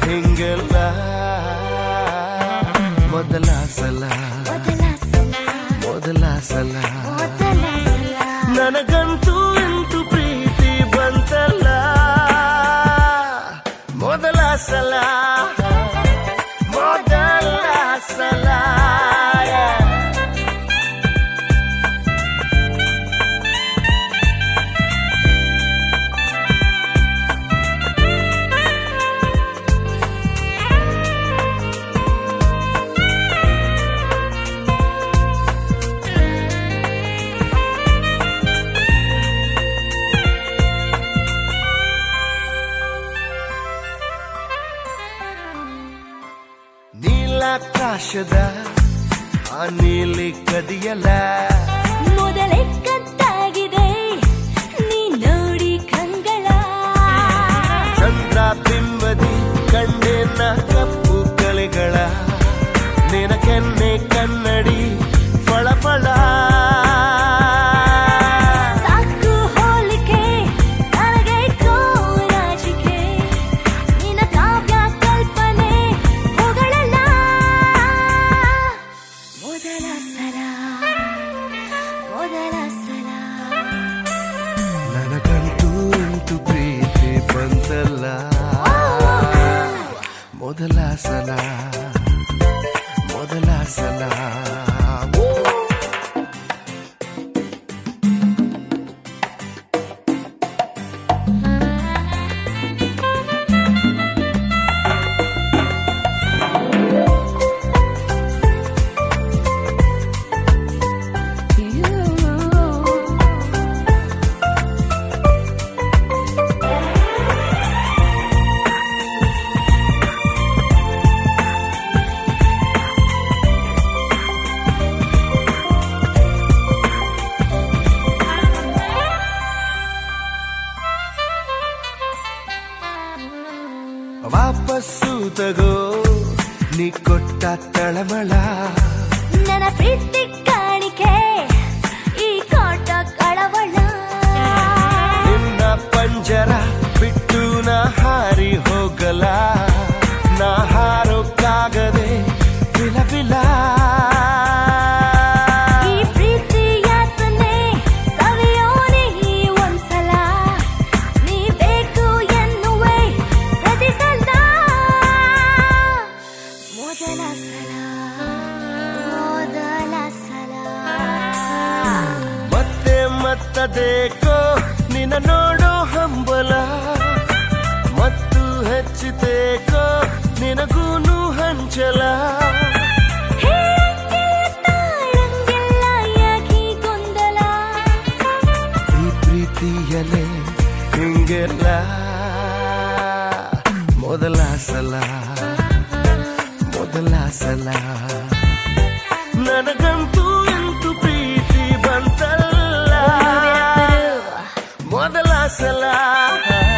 ಹಿಂಗೆಲ್ಲ ಮೊದಲ ಸಲ ಮೊದಲ ಸಲ ಮೊದಲ ಸಲ ಮೊದಲ ಸಲ ನನಗಂತೂ ಇಂತು ಪ್ರೀತಿ ಬಂತಲ್ಲ ಮೊದಲ ಸಲ ಮೊದಲ ಸಲ ನೀಲಾಕಾಶದ ಆ ನೀಲಿ ಕದಿಯಲ್ಲ ಮೊದಲೇ ಕತ್ತಾಗಿದೆ ನೀ ನೋಡಿ ಕಂಗಳ ಚಂದ್ರ ಬಿಂಬದಿ ಕಣ್ಣಿನ ಕಪ್ಪು ಕಲೆಗಳ ನಿನ ಕೆನ್ನೆ ಕನ್ನಡಿ ಫಳಫಳ ಸಾಕು ಹೋಲಿಕೆ ನನಗೆ ಕೋರಾಜಿಕೆ ನಿನ್ನ ಕಾವ್ಯ ಕಲ್ಪನೆ ಹೊಗಳಲ್ಲ ಮೊದಲ ಸಲ ಮೊದಲ ಸಲ ನನಗಂತೂ ಇಂತು ಪ್ರೀತಿ ಬಂತಲ್ಲ ಮೊದಲ ಸಲ ಮೊದಲ ಸಲ ವಾಪಸ್ಸು ತಗೋ ನೀ ಕೊಟ್ಟ ತಳಮಳ ನನ್ನ ಪ್ರೀತಿ ಕಾಣಿಕೆ ಈ ಕಾಟ ಕಳವಳ ನಿನ್ನ ಪಂಜರ ಬಿಟ್ಟು ನಾ ಹಾರಿ ಹೋಗಲ ನಾ ಹಾರೋಕ್ಕಾಗದೆ ಬಿಲ ಬಿಲ ಈ ಪ್ರೀತಿ ಯಾತನೆ ಸವಿಯೋನಿ ಒಂದ್ಸಲ ನೀ ಬೇಕು ಎನ್ನುವೆ ಪ್ರತಿ ಸಲ ಮೊದಲ ಸಲ ಮೊದಲ ಸಲ ಮತ್ತೆ ಮತ್ತದೇಕೋ ನಿನ್ನ ನೋಡೋ ಹಂಬಲ ಮತ್ತು ಹೆಚ್ಚಿತೇಕೋ ನಿನಗೂನು ಹಂಚಲ ಹೇ ತಾಳಂಗೆಲ್ಲ ಯಾಕೀ ಗೊಂದಲ ಈ ಪ್ರೀತಿಯಲೆ ಹಿಂಗೆಲ್ಲ ಮೊದಲ ಸಲ ಮೊದಲ ಸಲ ನನಗಂತೂ ಇಂತು ಪ್ರೀತಿ ಬಂತಲ್ಲ ಮೊದಲ ಸಲ